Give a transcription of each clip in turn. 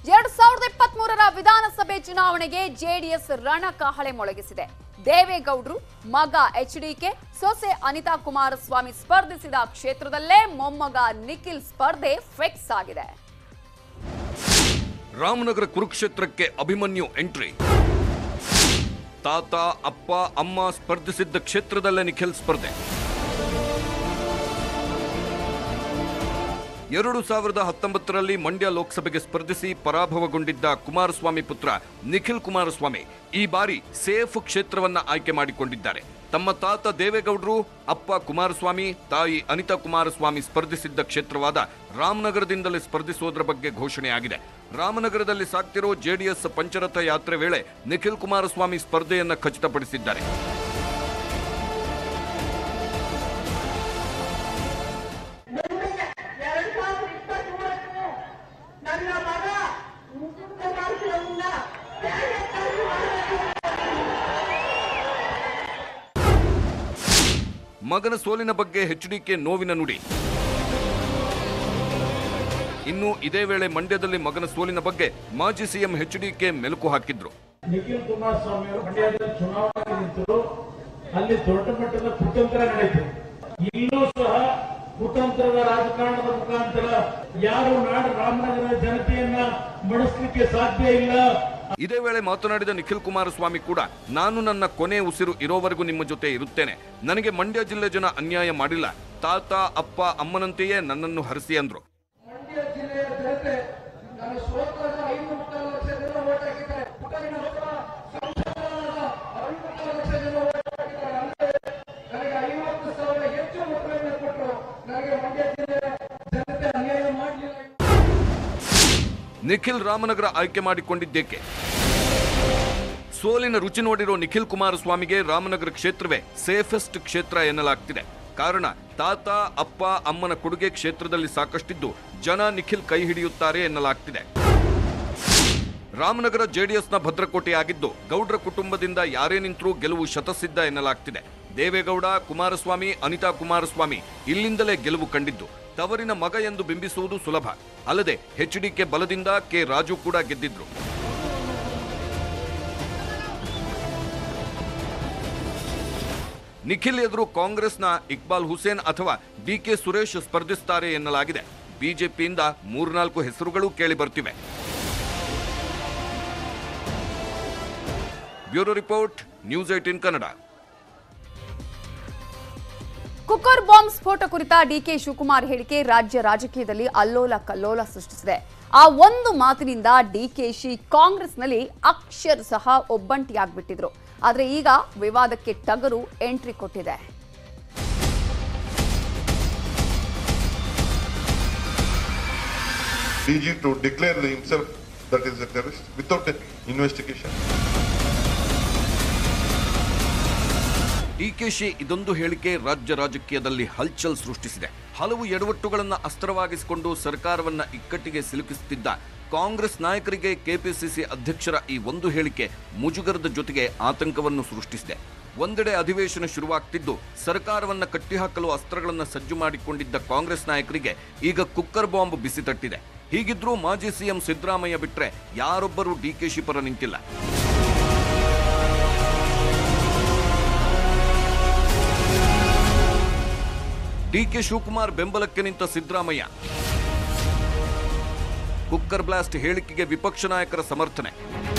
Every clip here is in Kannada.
ಎರಡ್ ಸಾವಿರದ ಇಪ್ಪತ್ತ್ ಮೂರರ ವಿಧಾನಸಭೆ ಚುನಾವಣೆಗೆ ಜೆಡಿಎಸ್ ರಣಕಹಳೆ ಮೊಳಗಿಸಿದೆ ದೇವೇಗೌಡರು ಮಗ ಎಚ್ಡಿಕೆ ಸೊಸೆ ಅನಿತಾ ಕುಮಾರಸ್ವಾಮಿ ಸ್ಪರ್ಧಿಸಿದ ಕ್ಷೇತ್ರದಲ್ಲೇ ಮೊಮ್ಮಗ ನಿಖಿಲ್ ಸ್ಪರ್ಧೆ ಫಿಕ್ಸ್ ಆಗಿದೆ ರಾಮನಗರ ಕುರುಕ್ಷೇತ್ರಕ್ಕೆ ಅಭಿಮನ್ಯು ಎಂಟ್ರಿ ತಾತ ಅಪ್ಪ ಅಮ್ಮ ಸ್ಪರ್ಧಿಸಿದ್ದ ಕ್ಷೇತ್ರದಲ್ಲೇ ನಿಖಿಲ್ ಸ್ಪರ್ಧೆ ಎರಡು ಸಾವಿರದ ಹತ್ತೊಂಬತ್ತರಲ್ಲಿ ಮಂಡ್ಯ ಲೋಕಸಭೆಗೆ ಸ್ಪರ್ಧಿಸಿ ಪರಾಭವಗೊಂಡಿದ್ದ ಕುಮಾರಸ್ವಾಮಿ ಪುತ್ರ ನಿಖಿಲ್ ಕುಮಾರಸ್ವಾಮಿ ಈ ಬಾರಿ ಸೇಫ್ ಕ್ಷೇತ್ರವನ್ನ ಆಯ್ಕೆ ಮಾಡಿಕೊಂಡಿದ್ದಾರೆ ತಮ್ಮ ತಾತ ದೇವೇಗೌಡರು ಅಪ್ಪ ಕುಮಾರಸ್ವಾಮಿ ತಾಯಿ ಅನಿತಾ ಕುಮಾರಸ್ವಾಮಿ ಸ್ಪರ್ಧಿಸಿದ್ದ ಕ್ಷೇತ್ರವಾದ ರಾಮನಗರದಿಂದಲೇ ಸ್ಪರ್ಧಿಸುವುದರ ಬಗ್ಗೆ ಘೋಷಣೆಯಾಗಿದೆ ರಾಮನಗರದಲ್ಲಿ ಸಾಗ್ತಿರೋ ಜೆಡಿಎಸ್ ಪಂಚರಥ ಯಾತ್ರೆ ವೇಳೆ ನಿಖಿಲ್ ಕುಮಾರಸ್ವಾಮಿ ಸ್ಪರ್ಧೆಯನ್ನ ಖಚಿತಪಡಿಸಿದ್ದಾರೆ ಎರಡು ಸಾವಿರದ ಇಪ್ಪತ್ಮೂರಕ್ಕೂ ನನ್ನ ಮಗ ಮುಖಂಡ ಕುಮಾರಸ್ವಾಮಿಯಿಂದ ಕಾರ್ಯಕ್ರಮ ಮಾಡಬೇಕು ಮಗನ ಸೋಲಿನ ಬಗ್ಗೆ ಎಚ್ಡಿಕೆ ನೋವಿನ ನುಡಿ ಇನ್ನು ಇದೇ ವೇಳೆ ಮಂಡ್ಯದಲ್ಲಿ ಮಗನ ಸೋಲಿನ ಬಗ್ಗೆ ಮಾಜಿ ಸಿಎಂ ಎಚ್ಡಿಕೆ ಮೆಲುಕು ಹಾಕಿದ್ರು ನಿಖಿಲ್ ಕುಮಾರಸ್ವಾಮಿ ಅವರು ಮಂಡ್ಯದಲ್ಲಿ ಚುನಾವಣೆ ನಿಂತರು ಅಲ್ಲಿ ದೊಡ್ಡ ಮಟ್ಟದ ಕುತಂತ್ರ ನಡೆಯಿತು ಇಲ್ಲೂ ಸಹ ಕುತಂತ್ರದ ರಾಜಕಾರಣದ ಮುಖಾಂತರ ಯಾರು ನಾಡು ರಾಮನಗರ ಜನತೆಯನ್ನ ಮಣಿಸ್ಲಿಕ್ಕೆ ಸಾಧ್ಯ ಇಲ್ಲ ಇದೇ ವೇಳೆ ಮಾತನಾಡಿದ ನಿಖಿಲ್ ಕುಮಾರಸ್ವಾಮಿ ಕೂಡ ನಾನು ನನ್ನ ಕೊನೆ ಉಸಿರು ಇರೋವರೆಗೂ ನಿಮ್ಮ ಜೊತೆ ಇರುತ್ತೇನೆ ನನಗೆ ಮಂಡ್ಯ ಜಿಲ್ಲೆ ಜನ ಅನ್ಯಾಯ ಮಾಡಿಲ್ಲ ತಾತ ಅಪ್ಪ ಅಮ್ಮನಂತೆಯೇ ನನ್ನನ್ನು ಹರಿಸಿ ಅಂದ್ರು ಮಂಡ್ಯ ಜಿಲ್ಲೆಯ ಜನತೆ ನನ್ನ ಸೋತ್ರದ ಐದು ಮುಕ್ಕಾಲು ಲಕ್ಷ ಜನ ಓಟ್ ಹಾಕಿದ್ದಾರೆ ಪುಟರಿನ ಹತ್ರ ಸಂಸದರಾದ ಐದು ಮುಕ್ಕಾಲು ಲಕ್ಷ ಜನ ಓಟ್ ಹಾಕಿದ್ದಾರೆ ಅಂದ್ರೆ ನನಗೆ ಐವತ್ತು ಸಾವಿರ ಹೆಚ್ಚು ಮತಗಳನ್ನು ಕೊಟ್ಟರು ನನಗೆ ಮಂಡ್ಯ ಜಿಲ್ಲೆಯ ಜನತೆ ಅನ್ಯಾಯ ಮಾಡಲಿಲ್ಲ ನಿಖಿಲ್ ರಾಮನಗರ ಆಯ್ಕೆ ಮಾಡಿಕೊಂಡಿದ್ದೇಕೆ ಸೋಲಿನ ರುಚಿ ನೋಡಿರೋ ನಿಖಿಲ್ ಕುಮಾರಸ್ವಾಮಿಗೆ ರಾಮನಗರ ಕ್ಷೇತ್ರವೇ ಸೇಫೆಸ್ಟ್ ಕ್ಷೇತ್ರ ಎನ್ನಲಾಗ್ತಿದೆ ಕಾರಣ ತಾತ ಅಪ್ಪ ಅಮ್ಮನ ಕೊಡುಗೆ ಕ್ಷೇತ್ರದಲ್ಲಿ ಸಾಕಷ್ಟಿದ್ದು ಜನ ನಿಖಿಲ್ ಕೈ ಹಿಡಿಯುತ್ತಾರೆ ಎನ್ನಲಾಗ್ತಿದೆ ರಾಮನಗರ ಜೆಡಿಎಸ್ನ ಭದ್ರಕೋಟೆಯಾಗಿದ್ದು ಗೌಡ್ರ ಕುಟುಂಬದಿಂದ ಯಾರೇ ನಿಂತರೂ ಗೆಲುವು ಶತಸಿದ್ಧ ಎನ್ನಲಾಗ್ತಿದೆ ದೇವೇಗೌಡ ಕುಮಾರಸ್ವಾಮಿ ಅನಿತಾ ಕುಮಾರಸ್ವಾಮಿ ಇಲ್ಲಿಂದಲೇ ಗೆಲುವು ಕಂಡಿದ್ದು ತವರಿನ ಮಗ ಎಂದು ಬಿಂಬಿಸುವುದು ಸುಲಭ ಅಲ್ಲದೆ ಎಚ್ಡಿಕೆ ಬಲದಿಂದ ಕೆ ರಾಜು ಕೂಡ ಗೆದ್ದಿದ್ರು ನಿಖಿಲ್ ಎದುರು ಕಾಂಗ್ರೆಸ್ನ ಇಕ್ಬಾಲ್ ಹುಸೇನ್ ಅಥವಾ ಡಿಕೆ ಸುರೇಶ್ ಸ್ಪರ್ಧಿಸುತ್ತಾರೆ ಎನ್ನಲಾಗಿದೆ ಬಿಜೆಪಿಯಿಂದ ಮೂರ್ನಾಲ್ಕು ಹೆಸರುಗಳು ಕೇಳಿ ಬರ್ತಿವೆ bureau report news eighteen Kannada cooker bomb ಸ್ಫೋಟ ಕುರಿತ ಡಿಕೆ ಶಿವಕುಮಾರ್ ಹೇಳಿಕೆ ರಾಜ್ಯ ರಾಜಕೀಯದಲ್ಲಿ ಅಲ್ಲೋಲ ಕಲ್ಲೋಲ ಸೃಷ್ಟಿಸಿದೆ ಆ ಒಂದು ಮಾತಿನಿಂದ ಡಿಕೆಶಿ ಕಾಂಗ್ರೆಸ್ನಲ್ಲಿ ಅಕ್ಷರ ಸಹ ಒಬ್ಬಂಟಿಯಾಗ್ಬಿಟ್ಟಿದ್ರು ಆದ್ರೆ ಈಗ ವಿವಾದಕ್ಕೆ ಟಗರು ಎಂಟ್ರಿ ಕೊಟ್ಟಿದೆ DG to declare himself that is a terrorist without an investigation. DKShi ಇದೊಂದು ಹೇಳಿಕೆ ರಾಜ್ಯ ರಾಜಕೀಯದಲ್ಲಿ ಹಲ್ಚಲ್ ಸೃಷ್ಟಿಸಿದೆ ಹಲವು ಎಡವಟ್ಟುಗಳನ್ನ ಅಸ್ತ್ರವಾಗಿಸಿಕೊಂಡು ಸರ್ಕಾರವನ್ನ ಇಕ್ಕಟ್ಟಿಗೆ ಸಿಲುಕಿಸುತ್ತಿದ್ದ ಕಾಂಗ್ರೆಸ್ ನಾಯಕರಿಗೆ ಕೆಪಿಸಿಸಿ ಅಧ್ಯಕ್ಷರ ಈ ಒಂದು ಹೇಳಿಕೆ ಮುಜುಗರದ ಜೊತೆಗೆ ಆತಂಕವನ್ನು ಸೃಷ್ಟಿಸಿದೆ ಒಂದೆಡೆ ಅಧಿವೇಶನ ಶುರುವಾಗ್ತಿದ್ದು ಸರ್ಕಾರವನ್ನ ಕಟ್ಟಿಹಾಕಲು ಅಸ್ತ್ರಗಳನ್ನ ಸಜ್ಜು ಮಾಡಿಕೊಂಡಿದ್ದ ಕಾಂಗ್ರೆಸ್ ನಾಯಕರಿಗೆ ಈಗ ಕುಕ್ಕರ್ ಬಾಂಬ್ ಬಿಸಿ ತಟ್ಟಿದೆ ಹೀಗಿದ್ರೂ ಮಾಜಿ ಸಿಎಂ ಸಿದ್ದರಾಮಯ್ಯ ಬಿಟ್ರೆ ಯಾರೊಬ್ಬರೂ ಡಿಕೆಶಿ ಪರ ನಿಂತಿಲ್ಲ ಡಿಕೆ ಶಿವಕುಮಾರ್ ಬೆಂಬಲಕ್ಕೆ ನಿಂತ ಸಿದ್ದರಾಮಯ್ಯ ಕುಕ್ಕರ್ ಬ್ಲಾಸ್ಟ್ ಹೇಳಿಕೆಗೆ ವಿಪಕ್ಷ ನಾಯಕರ ಸಮರ್ಥನೆ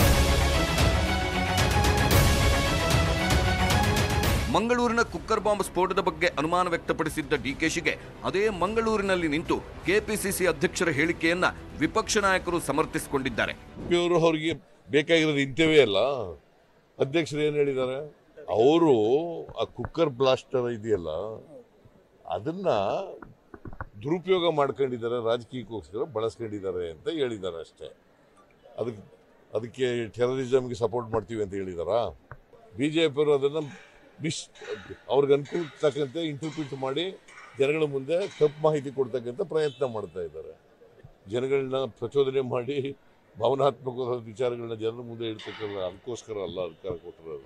ಮಂಗಳೂರಿನ ಕುಕ್ಕರ್ ಬಾಂಬ್ ಸ್ಫೋಟದ ಬಗ್ಗೆ ಅನುಮಾನ ವ್ಯಕ್ತಪಡಿಸಿದ್ದ ಡಿಕೆಶಿಗೆ ಅದೇ ಮಂಗಳೂರಿನಲ್ಲಿ ನಿಂತು ಕೆಪಿಸಿಸಿ ಅಧ್ಯಕ್ಷರ ಹೇಳಿಕೆಯನ್ನ ವಿಪಕ್ಷ ನಾಯಕರು ಸಮರ್ಥಿಸಿಕೊಂಡಿದ್ದಾರೆ ಇವರು ಅವ್ರಿಗೆ ಬೇಕಾಗಿರೋದು ಇಂಥವೇ ಅಲ್ಲ ಅಧ್ಯಕ್ಷರು ಏನು ಹೇಳಿದ್ದಾರೆ ಅವರು ಆ ಕುಕ್ಕರ್ ಬ್ಲಾಸ್ಟರ್ ಇದೆಯಲ್ಲ ಅದನ್ನ ದುರುಪಯೋಗ ಮಾಡ್ಕೊಂಡಿದ್ದಾರೆ ರಾಜಕೀಯಕ್ಕೋಸ್ಕರ ಬಳಸ್ಕೊಂಡಿದ್ದಾರೆ ಅಂತ ಹೇಳಿದ್ದಾರೆ ಅಷ್ಟೇ ಅದಕ್ಕೆ ಅದಕ್ಕೆ ಟೆರರಿಸಮ್ಗೆ ಸಪೋರ್ಟ್ ಮಾಡ್ತೀವಿ ಅಂತ ಹೇಳಿದಾರಾ ಬಿ ಜೆ ಪಿಯವರು ಅದನ್ನು ಮಿಸ್ ಅವ್ರಿಗೆ ಅನುಕೂಲ ತಕ್ಕಂತೆ ಇಂಟರ್ಪ್ರಿಟ್ ಮಾಡಿ ಜನಗಳ ಮುಂದೆ ತಪ್ಪು ಮಾಹಿತಿ ಕೊಡ್ತಕ್ಕಂಥ ಪ್ರಯತ್ನ ಮಾಡ್ತಾ ಇದ್ದಾರೆ ಜನಗಳನ್ನ ಪ್ರಚೋದನೆ ಮಾಡಿ ಭಾವನಾತ್ಮಕವಾದ ವಿಚಾರಗಳನ್ನ ಜನರ ಮುಂದೆ ಇಡ್ತಕ್ಕಲ್ಲ ಅದಕ್ಕೋಸ್ಕರ ಅಲ್ಲ ಅಧಿಕಾರ ಕೊಟ್ಟಿರೋದು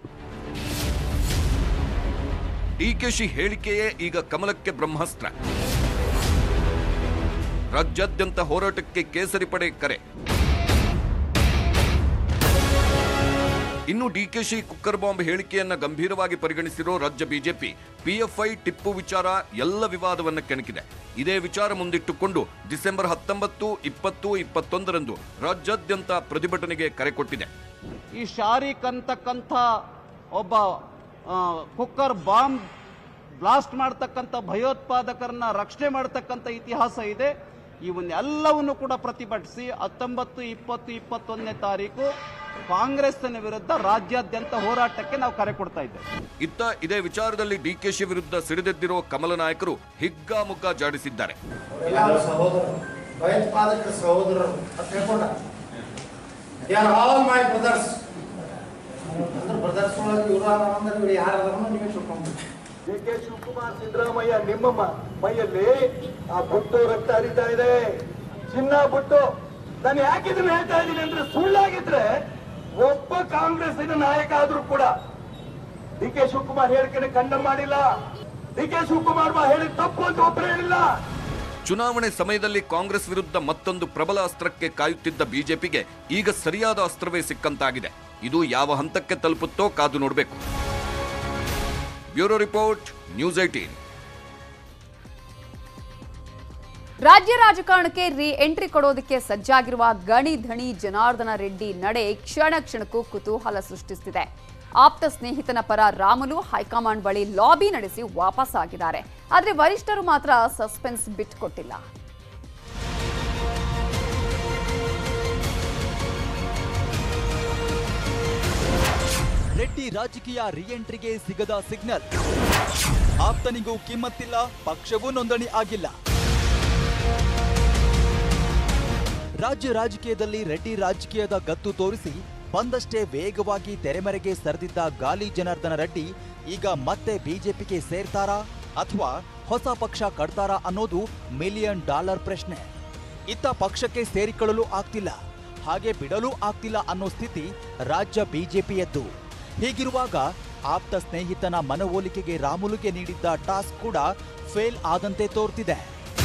ಡಿಕೆಶಿ ಹೇಳಿಕೆಯೇ ಈಗ ಕಮಲಕ್ಕೆ ಬ್ರಹ್ಮಾಸ್ತ್ರ ರಾಜ್ಯಾದ್ಯಂತ ಹೋರಾಟಕ್ಕೆ ಕೇಸರಿ ಪಡೆ ಕರೆ ಇನ್ನು ಡಿಕೆಶಿ ಕುಕ್ಕರ್ ಬಾಂಬ್ ಹೇಳಿಕೆಯನ್ನ ಗಂಭೀರವಾಗಿ ಪರಿಗಣಿಸಿರೋ ರಾಜ್ಯ ಬಿಜೆಪಿ ಪಿಎಫ್ಐ ಟಿಪ್ಪು ವಿಚಾರ ಎಲ್ಲ ವಿವಾದವನ್ನ ಕೆಣಕಿದೆ ಇದೇ ವಿಚಾರ ಮುಂದಿಟ್ಟುಕೊಂಡು ಡಿಸೆಂಬರ್ ಹತ್ತೊಂಬತ್ತು ಇಪ್ಪತ್ತು ಇಪ್ಪತ್ತೊಂದರಂದು ರಾಜ್ಯಾದ್ಯಂತ ಪ್ರತಿಭಟನೆಗೆ ಕರೆ ಕೊಟ್ಟಿದೆ ಈ ಶಾರಿಕ್ ಅಂತಕ್ಕಂಥ ಒಬ್ಬ ಆ, ಕುಕ್ಕರ್ ಬಾಂಬ್ ಬ್ಲಾಸ್ಟ್ ಮಾಡ್ತಕ್ಕಂಥ ಭಯೋತ್ಪಾದಕರನ್ನ ರಕ್ಷಣೆ ಮಾಡ್ತಕ್ಕಂಥ ಇತಿಹಾಸ ಇದೆ ಇವನ್ನೆಲ್ಲವನ್ನು ಕೂಡ ಪ್ರತಿಭಟಿಸಿ ಹತ್ತೊಂಬತ್ತು ಇಪ್ಪತ್ತು ಇಪ್ಪತ್ತೊಂದನೇ ತಾರೀಕು ಕಾಂಗ್ರೆಸ್ಸಿನ ವಿರುದ್ಧ ರಾಜ್ಯಾದ್ಯಂತ ಹೋರಾಟಕ್ಕೆ ನಾವು ಕರೆ ಕೊಡ್ತಾ ಇದ್ದೇವೆ ಇತ್ತ ಇದೇ ವಿಚಾರದಲ್ಲಿ ಡಿಕೆಶಿ ವಿರುದ್ಧ ಸಿಡಿದೆದ್ದಿರೋ ಕಮಲ ನಾಯಕರು ಹಿಗ್ಗಾಮುಗ್ಗಾ ಜಾಡಿಸಿದ್ದಾರೆ ಎಲ್ಲರೂ ಸಹೋದರರು ಭಯೋತ್ಪಾದಕರ ಸಹೋದರರು ಅಂತ ಹೇಳ್ಕೊಂಡ they are all my brothers ಅಂದ್ರೆ ಬ್ರದರ್ಸ್ ಒಳಗೆ ಇವರು ಅಂದ್ರೆ ಇವ್ರು ಯಾರು ಅದಾರನೋ ನೀವೇ ತಿಳ್ಕೊಂಡ್ಬಿಡಿ ಡಿ ಕೆ ಶಿವಕುಮಾರ್ ಸಿದ್ದರಾಮಯ್ಯ ನಿಮ್ಮ ಮ- ಮೈಯಲ್ಲಿ ಆ ಬುಟ್ಟು ರಕ್ತ ಹರಿತಾ ಇದೆ ಚಿನ್ನ ಬುಟ್ಟು ನಾನು ಯಾಕೆ ಇದನ್ನ ಹೇಳ್ತಾ ಇದ್ದೀನಿ ಅಂದ್ರೆ ಸುಳ್ಳಾಗಿದ್ರೆ ಒಬ್ಬ ಕಾಂಗ್ರೆಸ್ಸಿನ ನಾಯಕ ಆದ್ರೂ ಕೂಡ ಡಿ ಕೆ ಶಿವಕುಮಾರ್ ಹೇಳಿಕೆನ ಖಂಡನ ಮಾಡಿಲ್ಲ ಡಿ ಕೆ ಶಿವಕುಮಾರ್ ಹೇಳಿದ ತಪ್ಪು ಅಂತ ಒಬ್ಬರು ಹೇಳಿಲ್ಲ ಚುನಾವಣೆ ಸಮಯದಲ್ಲಿ ಕಾಂಗ್ರೆಸ್ ವಿರುದ್ಧ ಮತ್ತೊಂದು ಪ್ರಬಲ ಅಸ್ತ್ರಕ್ಕೆ ಕಾಯುತ್ತಿದ್ದ ಬಿಜೆಪಿಗೆ ಈಗ ಸರಿಯಾದ ಅಸ್ತ್ರವೇ ಸಿಕ್ಕಂತಾಗಿದೆ ಇದು ಯಾವ ಹಂತಕ್ಕೆ ತಲುಪುತ್ತೋ ಕಾದು ನೋಡಬೇಕು ಬ್ಯೂರೋ ರಿಪೋರ್ಟ್ ನ್ಯೂಸ್ ಏಟೀನ್ ರಾಜ್ಯ ರಾಜಕಾರಣಕ್ಕೆ ರೀ ಎಂಟ್ರಿ ಕೊಡೋದಕ್ಕೆ ಸಜ್ಜಾಗಿರುವ ಗಣಿ ಧಣಿ ಜನಾರ್ದನ ರೆಡ್ಡಿ ನಡೆ ಕ್ಷಣ ಕ್ಷಣಕ್ಕೂ ಕುತೂಹಲ ಸೃಷ್ಟಿಸುತ್ತಿದೆ ಆಪ್ತ ಸ್ನೇಹಿತನ ಪರ ರಾಮುಲು ಹೈಕಮಾಂಡ್ ಬಳಿ ಲಾಬಿ ನಡೆಸಿ ವಾಪಸ್ ಆಗಿದ್ದಾರೆ ಆದ್ರೆ ವರಿಷ್ಠರು ಮಾತ್ರ ಸಸ್ಪೆನ್ಸ್ ಬಿಟ್ಕೊಟ್ಟಿಲ್ಲ ರೆಡ್ಡಿ ರಾಜಕೀಯ ರಿಎಂಟ್ರಿಗೆ ಸಿಗದ ಸಿಗ್ನಲ್ ಆಪ್ತನಿಗೂ ಕಿಮ್ಮತ್ತಿಲ್ಲ ಪಕ್ಷವೂ ನೋಂದಣಿ ಆಗಿಲ್ಲ ರಾಜ್ಯ ರಾಜಕೀಯದಲ್ಲಿ ರೆಡ್ಡಿ ರಾಜಕೀಯದ ಗತ್ತು ತೋರಿಸಿ ಬಂದಷ್ಟೇ ವೇಗವಾಗಿ ತೆರೆಮರೆಗೆ ಸರಿದಿದ್ದ ಗಾಲಿ ಜನಾರ್ದನ ರೆಡ್ಡಿ ಈಗ ಮತ್ತೆ ಬಿಜೆಪಿಗೆ ಸೇರ್ತಾರಾ ಅಥವಾ ಹೊಸ ಪಕ್ಷ ಕಟ್ತಾರಾ ಅನ್ನೋದು ಮಿಲಿಯನ್ ಡಾಲರ್ ಪ್ರಶ್ನೆ ಇತ್ತ ಪಕ್ಷಕ್ಕೆ ಸೇರಿಕೊಳ್ಳಲು ಆಗ್ತಿಲ್ಲ ಹಾಗೆ ಬಿಡಲು ಆಗ್ತಿಲ್ಲ ಅನ್ನೋ ಸ್ಥಿತಿ ರಾಜ್ಯ ಬಿಜೆಪಿಯದ್ದು ಹೀಗಿರುವಾಗ ಆಪ್ತ ಸ್ನೇಹಿತನ ಮನವೊಲಿಕೆಗೆ ರಾಮುಲುಗೆ ನೀಡಿದ್ದ ಟಾಸ್ಕ್ ಕೂಡ ಫೇಲ್ ಆದಂತೆ ತೋರ್ತಿದೆ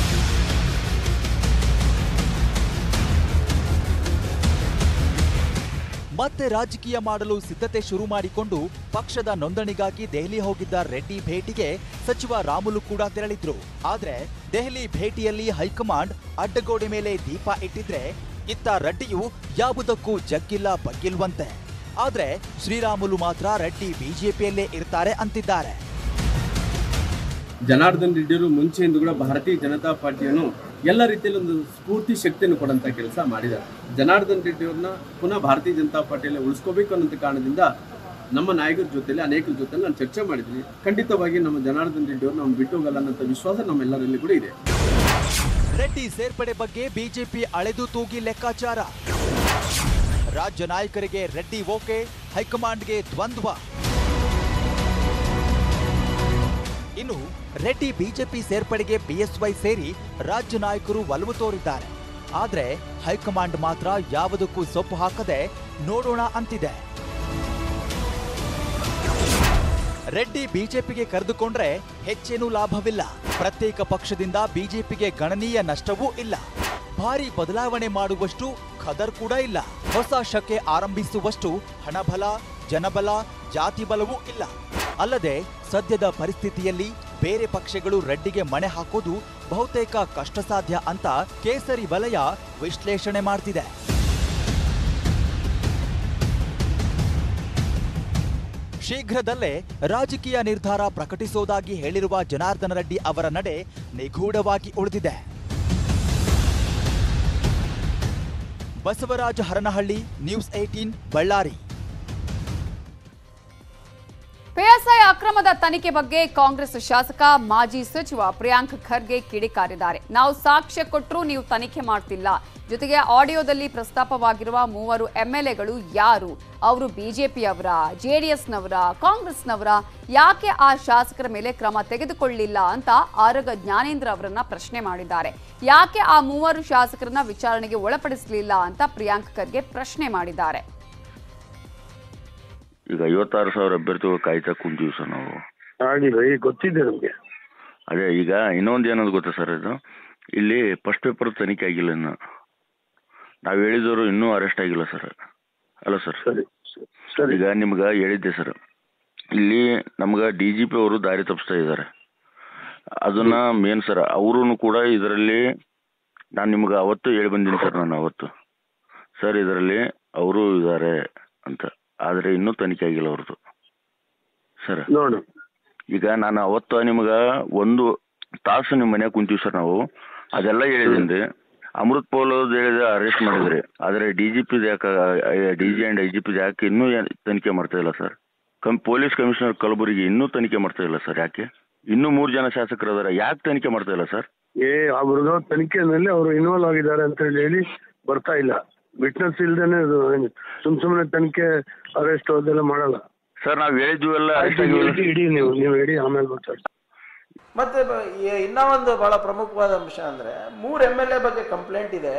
ಮತ್ತೆ ರಾಜಕೀಯ ಮಾಡಲು ಸಿದ್ಧತೆ ಶುರು ಮಾಡಿಕೊಂಡು ಪಕ್ಷದ ನೋಂದಣಿಗಾಗಿ ದೆಹಲಿ ಹೋಗಿದ್ದ ರೆಡ್ಡಿ ಭೇಟಿಗೆ ಸಚಿವ ರಾಮುಲು ಕೂಡ ತೆರಳಿದ್ರು ಆದ್ರೆ ದೆಹಲಿ ಭೇಟಿಯಲ್ಲಿ ಹೈಕಮಾಂಡ್ ಅಡ್ಡಗೋಡೆ ಮೇಲೆ ದೀಪ ಇಟ್ಟಿದ್ರೆ ಇತ್ತ ರೆಡ್ಡಿಯು ಯಾವುದಕ್ಕೂ ಜಗ್ಗಿಲ್ಲ ಬಗ್ಗಿಲ್ವಂತೆ ಆದ್ರೆ ಶ್ರೀರಾಮುಲು ಮಾತ್ರ ರೆಡ್ಡಿ ಬಿಜೆಪಿಯಲ್ಲೇ ಇರ್ತಾರೆ ಅಂತಿದ್ದಾರೆ ಜನಾರ್ದನ್ ರೆಡ್ಡಿಯವರು ಮುಂಚೆಯಿಂದ ಕೂಡ ಭಾರತೀಯ ಜನತಾ ಪಾರ್ಟಿಯನ್ನು ಎಲ್ಲ ರೀತಿಯಲ್ಲಿ ಒಂದು ಸ್ಫೂರ್ತಿ ಶಕ್ತಿಯನ್ನು ಕೊಡಂತ ಕೆಲಸ ಮಾಡಿದ್ದಾರೆ ಜನಾರ್ದನ್ ರೆಡ್ಡಿಯವ್ರನ್ನ ಪುನಃ ಭಾರತೀಯ ಜನತಾ ಪಾರ್ಟಿಯಲ್ಲಿ ಉಳಿಸ್ಕೋಬೇಕು ಅನ್ನೋಂಥ ಕಾರಣದಿಂದ ನಮ್ಮ ನಾಯಕರ ಜೊತೆಲಿ ಅನೇಕರ ಜೊತೆಲಿ ನಾನು ಚರ್ಚೆ ಮಾಡಿದ್ದೀನಿ ಖಂಡಿತವಾಗಿ ನಮ್ಮ ಜನಾರ್ದನ್ ರೆಡ್ಡಿಯವ್ರು ನಾವು ಬಿಟ್ಟು ಹೋಗಲ್ಲ ಅನ್ನೋಂಥ ವಿಶ್ವಾಸ ನಮ್ಮೆಲ್ಲರಲ್ಲಿ ಕೂಡ ಇದೆ ರೆಡ್ಡಿ ಸೇರ್ಪಡೆ ಬಗ್ಗೆ ಬಿಜೆಪಿ ಅಳೆದು ತೂಗಿ ಲೆಕ್ಕಾಚಾರ ರಾಜ್ಯ ನಾಯಕರಿಗೆ ರೆಡ್ಡಿ ಓಕೆ ಹೈಕಮಾಂಡ್ಗೆ ದ್ವಂದ್ವ ಇನ್ನು ರೆಡ್ಡಿ ಬಿಜೆಪಿ ಸೇರ್ಪಡೆಗೆ ಬಿಎಸ್ವೈ ಸೇರಿ ರಾಜ್ಯ ನಾಯಕರು ಒಲವು ತೋರಿದ್ದಾರೆ ಆದ್ರೆ ಹೈಕಮಾಂಡ್ ಮಾತ್ರ ಯಾವುದಕ್ಕೂ ಸೊಪ್ಪು ಹಾಕದೆ ನೋಡೋಣ ಅಂತಿದೆ ರೆಡ್ಡಿ ಬಿಜೆಪಿಗೆ ಕರೆದುಕೊಂಡ್ರೆ ಹೆಚ್ಚೇನೂ ಲಾಭವಿಲ್ಲ ಪ್ರತ್ಯೇಕ ಪಕ್ಷದಿಂದ ಬಿಜೆಪಿಗೆ ಗಣನೀಯ ನಷ್ಟವೂ ಇಲ್ಲ ಭಾರಿ ಬದಲಾವಣೆ ಮಾಡುವಷ್ಟು ಖದರ್ ಕೂಡ ಇಲ್ಲ ಹೊಸ ಶಕೆ ಆರಂಭಿಸುವಷ್ಟು ಹಣಬಲ ಜನಬಲ ಜಾತಿ ಬಲವೂ ಇಲ್ಲ ಅಲ್ಲದೆ ಸದ್ಯದ ಪರಿಸ್ಥಿತಿಯಲ್ಲಿ ಬೇರೆ ಪಕ್ಷಗಳು ರೆಡ್ಡಿಗೆ ಮಣೆ ಹಾಕೋದು ಬಹುತೇಕ ಕಷ್ಟ ಸಾಧ್ಯ ಅಂತ ಕೇಸರಿ ವಲಯ ವಿಶ್ಲೇಷಣೆ ಮಾಡ್ತಿದೆ ಶೀಘ್ರದಲ್ಲೇ ರಾಜಕೀಯ ನಿರ್ಧಾರ ಪ್ರಕಟಿಸೋದಾಗಿ ಹೇಳಿರುವ ಜನಾರ್ದನ ರೆಡ್ಡಿ ಅವರ ನಡೆ ನಿಗೂಢವಾಗಿ ಉಳಿದಿದೆ Basavaraja Haranahalli news eighteen Ballari PSI ಅಕ್ರಮದ ತನಿಖೆ ಬಗ್ಗೆ ಕಾಂಗ್ರೆಸ್ ಶಾಸಕ ಮಾಜಿ ಸಚಿವ ಪ್ರಿಯಾಂಕ್ ಖರ್ಗೆ ಕಿಡಿಕಾರಿದ್ದಾರೆ ನಾವು ಸಾಕ್ಷ್ಯ ಕೊಟ್ಟರೂ ನೀವು ತನಿಖೆ ಮಾಡ್ತಿಲ್ಲ ಜೊತೆಗೆ ಆಡಿಯೋದಲ್ಲಿ ಪ್ರಸ್ತಾಪವಾಗಿರುವ ಮೂವರು ಎಂಎಲ್ಎಗಳು ಯಾರು ಅವರು ಬಿಜೆಪಿಯವರ ಜೆಡಿಎಸ್ನವರ ಕಾಂಗ್ರೆಸ್ನವರ ಯಾಕೆ ಆ ಶಾಸಕರ ಮೇಲೆ ಕ್ರಮ ತೆಗೆದುಕೊಳ್ಳಿಲ್ಲ ಅಂತ ಆರಗ ಜ್ಞಾನೇಂದ್ರ ಅವರನ್ನ ಪ್ರಶ್ನೆ ಮಾಡಿದ್ದಾರೆ ಯಾಕೆ ಆ ಮೂವರು ಶಾಸಕರನ್ನ ವಿಚಾರಣೆಗೆ ಒಳಪಡಿಸಲಿಲ್ಲ ಅಂತ ಪ್ರಿಯಾಂಕ್ ಖರ್ಗೆ ಪ್ರಶ್ನೆ ಮಾಡಿದ್ದಾರೆ ಈಗ ಐವತ್ತಾರು ಸಾವಿರ ಅಭ್ಯರ್ಥಿಗಳು ಕಾಯ್ತಾ ಕುಂತೀವಿ ಸರ್ ನಾವು ಆಗಿಲ್ಲ ಈಗ ಗೊತ್ತಿದೆ ನಮಗೆ ಅದೇ ಈಗ ಇನ್ನೊಂದು ಏನದು ಗೊತ್ತಾ ಸರ್ ಇದು ಇಲ್ಲಿ ಫಸ್ಟ್ ಪೇಪರ್ ತನಿಖೆ ಆಗಿಲ್ಲ ಇನ್ನು ನಾವು ಹೇಳಿದವರು ಇನ್ನೂ ಅರೆಸ್ಟ್ ಆಗಿಲ್ಲ ಸರ್ ಅಲ್ಲ ಸರ್ ಸರಿ ಸರಿ ಈಗ ನಿಮ್ಗೆ ಹೇಳಿದ್ದೆ ಸರ್ ಇಲ್ಲಿ ನಮ್ಗೆ ಡಿ ಜಿ ಪಿ ಅವರು ದಾರಿ ತಪ್ಪಿಸ್ತಾ ಇದ್ದಾರೆ ಅದನ್ನ ಮೇನ್ ಸರ್ ಅವರು ಕೂಡ ಇದರಲ್ಲಿ ನಾನು ನಿಮ್ಗೆ ಅವತ್ತು ಹೇಳಿ ಬಂದೀನಿ ಸರ್ ನಾನು ಅವತ್ತು ಸರ್ ಇದರಲ್ಲಿ ಅವರು ಇದ್ದಾರೆ ಅಂತ ಆದರೆ ಇನ್ನೂ ತನಿಖೆ ಆಗಿಲ್ಲ ಅವ್ರದ್ದು ಸರ್ ನೋಡು ಈಗ ನಾನು ಅವತ್ತು ನಿಮ್ಗೆ ಒಂದು ತಾಸು ನಿಮ್ಮ ಮನ್ಯಾಗ ಕುಂತೀವಿ ಸರ್ ನಾವು ಅದೆಲ್ಲ ಹೇಳಿದ್ದೀನಿ ಅಮೃತ್ ಪೋಲ್ ಹೇಳಿದ್ರೆ ಅರೆಸ್ಟ್ ಮಾಡಿದ್ರಿ ಆದರೆ ಡಿ ಜಿ ಪಿ ಯಾಕೆ D G and I G P ಯಾಕೆ ಇನ್ನೂ ಏನ್ ತನಿಖೆ ಮಾಡ್ತಾ ಇಲ್ಲ sir cum police commissioner Kalaburagi ಇನ್ನೂ ತನಿಖೆ ಮಾಡ್ತಾ ಇಲ್ಲ ಸರ್ ಯಾಕೆ ಇನ್ನೂ ಮೂರು ಜನ ಶಾಸಕರು ಅದಾರ ಯಾಕೆ ತನಿಖೆ ಮಾಡ್ತಾ ಇಲ್ಲ ಸರ್ ಏ ಅವ್ರದ್ದು ತನಿಖೆನಲ್ಲಿ ಅವರು ಇನ್ವಾಲ್ವ್ ಆಗಿದ್ದಾರೆ ಅಂತ ಹೇಳಿ ಹೇಳಿ ಬರ್ತಾ ಇಲ್ಲ ವಿಟ್ನೆಸ್ ಇಲ್ದೇನೆ ಅದು ಸುಮ್ ಸುಮ್ಮನೆ ತನಿಖೆ ಅರೆಸ್ಟ್ ಅದೆಲ್ಲ ಮಾಡಲ್ಲ ಸರ್ ನಾವು ಹೇಳಿದ್ವಿ ಎಲ್ಲ ಆಯ್ತು, ಇಡಿ ಇಡಿ ನೀವು ನೀವು ಇಡಿ ಆಮೇಲೆ ಮಾತಾಡ್ತೀನಿ ಮತ್ತೆ ಬ- ಈ- ಇನ್ನ ಒಂದು ಬಹಳ ಪ್ರಮುಖವಾದ ಅಂಶ ಅಂದ್ರೆ ಮೂರ್ ಎಮ್ ಎಲ್ ಎ ಬಗ್ಗೆ ಕಂಪ್ಲೇಂಟ್ ಇದೆ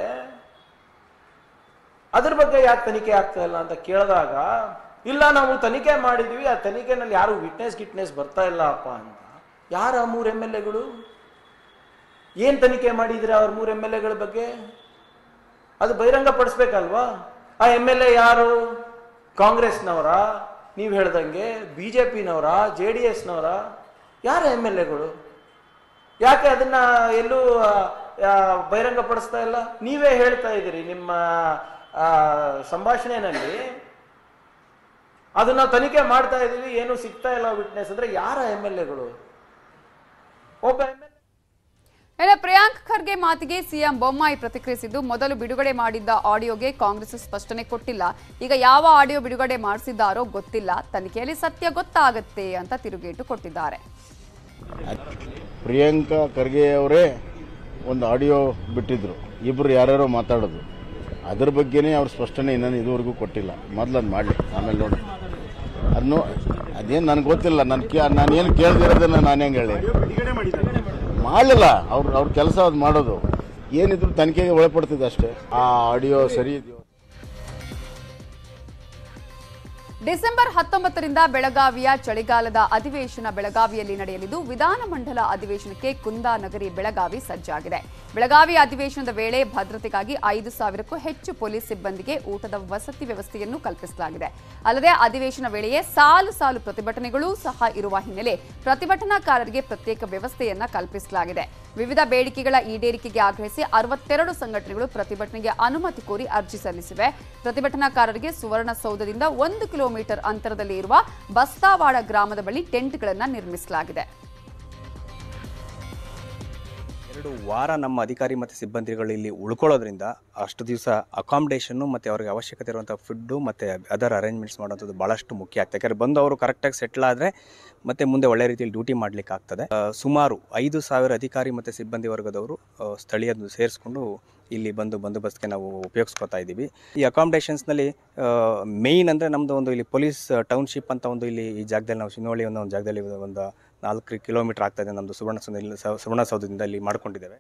ಅದ್ರ ಬಗ್ಗೆ ಯಾಕೆ ತನಿಖೆ ಆಗ್ತಾ ಇಲ್ಲ ಅಂತ ಕೇಳಿದಾಗ ಇಲ್ಲ ನಾವು ತನಿಖೆ ಮಾಡಿದ್ವಿ ಆ ತನಿಖೆನಲ್ಲಿ ಯಾರು ವಿಟ್ನೆಸ್ ಗಿಟ್ನೆಸ್ ಬರ್ತಾ ಇಲ್ಲಪ್ಪ ಅಂತ ಯಾರ ಆ ಮೂರ್ ಎಮ್ ಎಲ್ ಎಗಳು ಏನ್ ತನಿಖೆ ಮಾಡಿದ್ರೆ ಅವ್ರ ಮೂರ್ ಎಮ್ ಎಲ್ ಎಗಳ ಬಗ್ಗೆ ಅದು ಬಹಿರಂಗ ಪಡಿಸ್ಬೇಕಲ್ವಾ ಆ ಎಮ್ ಎಲ್ ಎ ಯಾರು ಕಾಂಗ್ರೆಸ್ನವರ ನೀವು ಹೇಳ್ದಂಗೆ ಬಿ ಜೆ ಪಿನವರ ಜೆ ಡಿ ಎಸ್ನವರ ಯಾರ ಎಮ್ ಎಲ್ ಎಗಳು ಯಾಕೆ ಅದನ್ನ ಎಲ್ಲೂ ಆ, ಆ, ಬಹಿರಂಗ ಪಡಿಸ್ತಾ ಇಲ್ಲ ನೀವೇ ಹೇಳ್ತಾ ಇದ್ದೀರಿ ನಿಮ್ಮ ಆ, ಸಂಭಾಷಣೆಯಲ್ಲಿ ಅದನ್ನ ತನಿಖೆ ಮಾಡ್ತಾ ಇದೀವಿ ಏನು ಸಿಗ್ತಾ ಇಲ್ಲ ವಿಟ್ನೆಸ್ ಅಂದ್ರೆ ಯಾರ ಎಮ್ ಎಲ್ ಎಗಳು ಒಬ್ಬ ಎಮ್ ಎಲ್ ಇನ್ನು ಪ್ರಿಯಾಂಕ್ ಖರ್ಗೆ ಮಾತಿಗೆ ಸಿಎಂ ಬೊಮ್ಮಾಯಿ ಪ್ರತಿಕ್ರಿಯಿಸಿದ್ದು ಮೊದಲು ಬಿಡುಗಡೆ ಮಾಡಿದ್ದ ಆಡಿಯೋಗೆ ಕಾಂಗ್ರೆಸ್ ಸ್ಪಷ್ಟನೆ ಕೊಟ್ಟಿಲ್ಲ ಈಗ ಯಾವ ಆಡಿಯೋ ಬಿಡುಗಡೆ ಮಾಡಿಸಿದ್ದಾರೋ ಗೊತ್ತಿಲ್ಲ ತನಿಖೆಯಲ್ಲಿ ಸತ್ಯ ಗೊತ್ತಾಗತ್ತೆ ಅಂತ ತಿರುಗೇಟು ಕೊಟ್ಟಿದ್ದಾರೆ ಪ್ರಿಯಾಂಕಾ ಖರ್ಗೆ ಅವರೇ ಒಂದು ಆಡಿಯೋ ಬಿಟ್ಟಿದ್ರು ಇಬ್ಬರು ಯಾರ್ಯಾರೋ ಮಾತಾಡೋದು ಅದ್ರ ಬಗ್ಗೆನೇ ಅವ್ರು ಸ್ಪಷ್ಟನೆ ಇನ್ನೂ ಇದುವರೆಗೂ ಕೊಟ್ಟಿಲ್ಲ ಮೊದಲು ಅದು ಮಾಡಲಿ ಆಮೇಲೆ ನೋಡಿ ಅದನ್ನು ಅದೇನು ನನಗೆ ಗೊತ್ತಿಲ್ಲ ನಾನು ಕೇ ನಾನೇನು ಕೇಳ್ದಿರೋದನ್ನ ನಾನು ಹೆಂಗೆ ಹೇಳಿ ಮಾಡಲಿಲ್ಲ ಅವ್ರು ಅವ್ರ ಕೆಲಸ ಅದು ಮಾಡೋದು ಏನಿದ್ರು ತನಿಖೆಗೆ ಒಳಪಡ್ತಿದೆ ಅಷ್ಟೇ ಆ ಆಡಿಯೋ ಸರಿ ಇದೆಯೋ ಡಿಸೆಂಬರ್ ಹತ್ತೊಂಬತ್ತರಿಂದ ಬೆಳಗಾವಿಯ ಚಳಿಗಾಲದ ಅಧಿವೇಶನ ಬೆಳಗಾವಿಯಲ್ಲಿ ನಡೆಯಲಿದ್ದು ವಿಧಾನಮಂಡಲ ಅಧಿವೇಶನಕ್ಕೆ ಕುಂದಾನಗರಿ ಬೆಳಗಾವಿ ಸಜ್ಜಾಗಿದೆ ಬೆಳಗಾವಿ ಅಧಿವೇಶನದ ವೇಳೆ ಭದ್ರತೆಗಾಗಿ ಐದು ಸಾವಿರಕ್ಕೂ ಹೆಚ್ಚು ಪೊಲೀಸ್ ಸಿಬ್ಬಂದಿಗೆ ಊಟದ ವಸತಿ ವ್ಯವಸ್ಥೆಯನ್ನು ಕಲ್ಪಿಸಲಾಗಿದೆ ಅಲ್ಲದೆ ಅಧಿವೇಶನ ವೇಳೆಯೇ ಸಾಲು ಸಾಲು ಪ್ರತಿಭಟನೆಗಳೂ ಸಹ ಇರುವ ಹಿನ್ನೆಲೆ ಪ್ರತಿಭಟನಾಕಾರರಿಗೆ ಪ್ರತ್ಯೇಕ ವ್ಯವಸ್ಥೆಯನ್ನ ಕಲ್ಪಿಸಲಾಗಿದೆ ವಿವಿಧ ಬೇಡಿಕೆಗಳ ಈಡೇರಿಕೆಗೆ ಆಗ್ರಹಿಸಿ ಅರವತ್ತೆರಡು ಸಂಘಟನೆಗಳು ಪ್ರತಿಭಟನೆಗೆ ಅನುಮತಿ ಕೋರಿ ಅರ್ಜಿ ಸಲ್ಲಿಸಿವೆ ಪ್ರತಿಭಟನಾಕಾರರಿಗೆ ಸುವರ್ಣಸೌಧದಿಂದ ಒಂದು ಕಿಲೋಮೀಟರ್ ಅಂತರದಲ್ಲಿ ಇರುವ ಬಸ್ತಾವಾಡ ಗ್ರಾಮದ ಬಳಿ ಟೆಂಟ್ಗಳನ್ನು ನಿರ್ಮಿಸಲಾಗಿದೆ ಎರಡು ವಾರ ನಮ್ಮ ಅಧಿಕಾರಿ ಮತ್ತು ಸಿಬ್ಬಂದಿಗಳು ಇಲ್ಲಿ ಉಳ್ಕೊಳ್ಳೋದ್ರಿಂದ ಅಷ್ಟು ದಿವಸ ಅಕಾಮಿಡೇಷನ್ನು ಮತ್ತು ಅವ್ರಿಗೆ ಅವಶ್ಯಕತೆ ಇರುವಂಥ ಫುಡ್ಡು ಮತ್ತು ಅದರ್ ಅರೇಂಜ್ಮೆಂಟ್ಸ್ ಮಾಡೋಂಥದ್ದು ಭಾಳಷ್ಟು ಮುಖ್ಯ ಆಗ್ತದೆ ಯಾಕಂದರೆ ಬಂದು ಅವರು ಕರೆಕ್ಟಾಗಿ ಸೆಟ್ಲ್ ಆದರೆ ಮತ್ತೆ ಮುಂದೆ ಒಳ್ಳೆ ರೀತಿಯಲ್ಲಿ ಡ್ಯೂಟಿ ಮಾಡಲಿಕ್ಕೆ ಆಗ್ತದೆ ಆ, ಸುಮಾರು ಐದು ಸಾವಿರ ಅಧಿಕಾರಿ ಮತ್ತು ಸಿಬ್ಬಂದಿ ವರ್ಗದವರು ಆ, ಸ್ಥಳೀಯರನ್ನು ಸೇರಿಸ್ಕೊಂಡು ಇಲ್ಲಿ ಬಂದು ಬಂದೋಬಸ್ತ್ಗೆ ನಾವು ಉಪಯೋಗಿಸ್ಕೊತಾ ಇದ್ದೀವಿ ಈ ಅಕಾಮಿಡೇಷನ್ಸ್ನಲ್ಲಿ ಮೇಯ್ನ್ ಅಂದರೆ ನಮ್ಮದು ಒಂದು ಇಲ್ಲಿ ಪೊಲೀಸ್ ಟೌನ್ಶಿಪ್ ಅಂತ ಒಂದು ಇಲ್ಲಿ ಈ ಜಾಗದಲ್ಲಿ ನಾವು ಶಿನೋಳಿ ಅನ್ನೋ ಒಂದು ಜಾಗದಲ್ಲಿ ಒಂದು ನಾಲ್ಕು ಕಿಲೋಮೀಟರ್ ಆಗ್ತದೆ ನಮ್ಮದು ಸುವರ್ಣಸೌಧ ಇಲ್ಲಿ ಸ- ಸುವರ್ಣಸೌಧದಿಂದ ಇಲ್ಲಿ ಮಾಡ್ಕೊಂಡಿದ್ದೇವೆ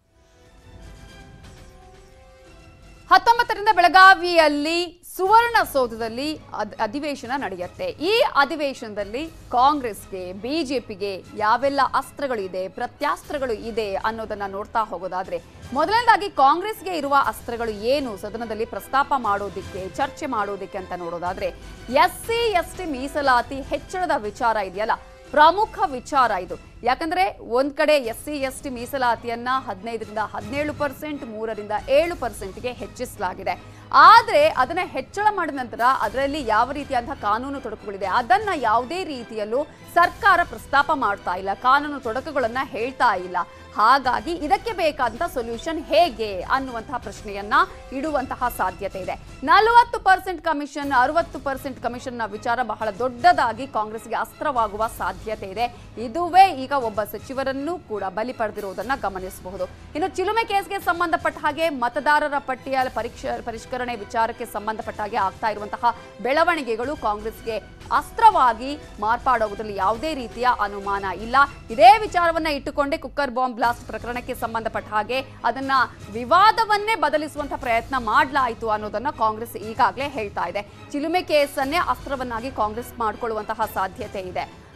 ಹತ್ತೊಂಬತ್ತರಿಂದ ಬೆಳಗಾವಿಯಲ್ಲಿ ಸುವರ್ಣಸೌಧದಲ್ಲಿ ಅದ್- ಅಧಿವೇಶನ ನಡೆಯುತ್ತೆ ಈ ಅಧಿವೇಶನದಲ್ಲಿ ಕಾಂಗ್ರೆಸ್ಗೆ ಬಿಜೆಪಿಗೆ ಯಾವೆಲ್ಲ ಅಸ್ತ್ರಗಳಿದೆ ಪ್ರತ್ಯಾಸ್ತ್ರಗಳು ಇದೆ ಅನ್ನೋದನ್ನ ನೋಡ್ತಾ ಹೋಗೋದಾದ್ರೆ ಮೊದಲನೇದಾಗಿ ಕಾಂಗ್ರೆಸ್ಗೆ ಇರುವ ಅಸ್ತ್ರಗಳು ಏನು ಸದನದಲ್ಲಿ ಪ್ರಸ್ತಾಪ ಮಾಡೋದಿಕ್ಕೆ ಚರ್ಚೆ ಮಾಡೋದಿಕ್ಕೆ ಅಂತ ನೋಡೋದಾದ್ರೆ ಎಸ್ ಸಿ ಎಸ್ ಟಿ ಮೀಸಲಾತಿ ಹೆಚ್ಚಳದ ವಿಚಾರ ಇದೆಯಲ್ಲ ಪ್ರಮುಖ ವಿಚಾರ ಇದು ಯಾಕಂದ್ರೆ ಒಂದ್ ಕಡೆ ಎಸ್ ಸಿ ಎಸ್ ಟಿ ಮೀಸಲಾತಿಯನ್ನ ಹದಿನೈದರಿಂದ ಹದಿನೇಳು ಪರ್ಸೆಂಟ್ ಮೂರರಿಂದ ಏಳು ಪರ್ಸೆಂಟ್ಗೆ ಹೆಚ್ಚಿಸಲಾಗಿದೆ ಆದ್ರೆ ಅದನ್ನ ಹೆಚ್ಚಳ ಮಾಡಿದ ನಂತರ ಅದರಲ್ಲಿ ಯಾವ ರೀತಿಯಾದಂತಹ ಕಾನೂನು ತೊಡಕುಗಳಿದೆ ಅದನ್ನ ಯಾವುದೇ ರೀತಿಯಲ್ಲೂ ಸರ್ಕಾರ ಪ್ರಸ್ತಾಪ ಮಾಡ್ತಾ ಇಲ್ಲ ಕಾನೂನು ತೊಡಕುಗಳನ್ನ ಹೇಳ್ತಾ ಇಲ್ಲ ಹಾಗಾಗಿ ಇದಕ್ಕೆ ಬೇಕಾದಂತ ಸೊಲ್ಯೂಷನ್ ಹೇಗೆ ಅನ್ನುವಂತಹ ಪ್ರಶ್ನೆಯನ್ನ ಇಡುವಂತಹ ಸಾಧ್ಯತೆ ಇದೆ ನಲವತ್ತು ಪರ್ಸೆಂಟ್ ಕಮಿಷನ್ ಅರವತ್ತು ಪರ್ಸೆಂಟ್ ಕಮಿಷನ್ ನ ವಿಚಾರ ಬಹಳ ದೊಡ್ಡದಾಗಿ ಕಾಂಗ್ರೆಸ್ಗೆ ಅಸ್ತ್ರವಾಗುವ ಸಾಧ್ಯತೆ ಇದೆ ಇದುವೇ ಈಗ ಒಬ್ಬ ಸಚಿವರನ್ನು ಕೂಡ ಬಲಿ ಪಡೆದಿರುವುದನ್ನ ಗಮನಿಸಬಹುದು ಇನ್ನು ಚಿಲುಮೆ ಕೇಸ್ಗೆ ಸಂಬಂಧಪಟ್ಟ ಹಾಗೆ ಮತದಾರರ ಪಟ್ಟಿಯ ಪರೀಕ್ಷೆ ಪರಿಷ್ಕರಣೆ ವಿಚಾರಕ್ಕೆ ಸಂಬಂಧಪಟ್ಟ ಹಾಗೆ ಆಗ್ತಾ ಇರುವಂತಹ ಬೆಳವಣಿಗೆಗಳು ಕಾಂಗ್ರೆಸ್ಗೆ ಅಸ್ತ್ರವಾಗಿ ಮಾರ್ಪಾಡೋದ್ರಲ್ಲಿ ಯಾವುದೇ ರೀತಿಯ ಅನುಮಾನ ಇಲ್ಲ ಇದೇ ವಿಚಾರವನ್ನ ಇಟ್ಟುಕೊಂಡೇ ಕುಕ್ಕರ್ ಬಾಂಬ್ ಬ್ಲಾಸ್ಟ್ ಪ್ರಕರಣಕ್ಕೆ ಸಂಬಂಧಪಟ್ಟ ಹಾಗೆ ಅದನ್ನ ವಿವಾದವನ್ನೇ ಬದಲಿಸುವಂತಹ ಪ್ರಯತ್ನ ಮಾಡಲಾಯಿತು ಅನ್ನೋದನ್ನ ಕಾಂಗ್ರೆಸ್ ಈಗಾಗಲೇ ಹೇಳ್ತಾ ಇದೆ ಚಿಲುಮೆ ಕೇಸನ್ನೇ ಅಸ್ತ್ರವನ್ನಾಗಿ ಕಾಂಗ್ರೆಸ್ ಮಾಡಿಕೊಳ್ಳುವಂತಹ ಸಾಧ್ಯತೆ ಇದೆ